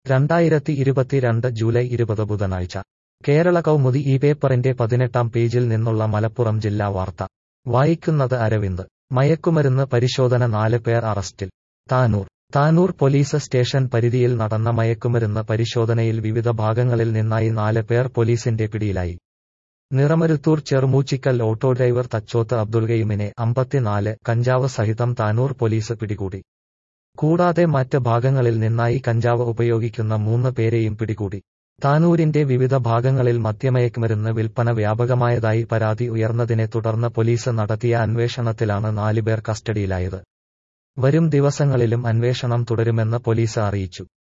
രണ്ടായിരത്തി ഇരുപത്തിരണ്ട് ജൂലൈ ഇരുപത് ബുധനാഴ്ച കേരള കൗമുദി ഈ പേപ്പറിന്റെ പതിനെട്ടാം പേജിൽ നിന്നുള്ള മലപ്പുറം ജില്ലാ വാർത്ത വായിക്കുന്നത് അരവിന്ദ് മയക്കുമരുന്ന് പരിശോധന നാല് പേർ അറസ്റ്റിൽ താനൂർ താനൂർ പോലീസ് സ്റ്റേഷൻ പരിധിയിൽ നടന്ന മയക്കുമരുന്ന് പരിശോധനയിൽ വിവിധ ഭാഗങ്ങളിൽ നിന്നായി നാല് പേർ പോലീസിന്റെ പിടിയിലായി നിറമരുത്തൂർ ചെറുമൂച്ചിക്കൽ ഓട്ടോ ഡ്രൈവർ തച്ചോത്ത് അബ്ദുൾഗയുമിനെ അമ്പത്തിനാല് കഞ്ചാവ് സഹിതം താനൂർ പോലീസ് പിടികൂടി കൂടാതെ മറ്റ് ഭാഗങ്ങളിൽ നിന്നായി കഞ്ചാവ് ഉപയോഗിക്കുന്ന മൂന്ന് പേരെയും പിടികൂടി താനൂരിന്റെ വിവിധ ഭാഗങ്ങളിൽ മദ്യമയക്കുമരുന്ന് വിൽപ്പന വ്യാപകമായതായി പരാതി ഉയർന്നതിനെ തുടർന്ന് പോലീസ് നടത്തിയ അന്വേഷണത്തിലാണ് നാലുപേർ കസ്റ്റഡിയിലായത് വരും ദിവസങ്ങളിലും അന്വേഷണം തുടരുമെന്ന് പോലീസ് അറിയിച്ചു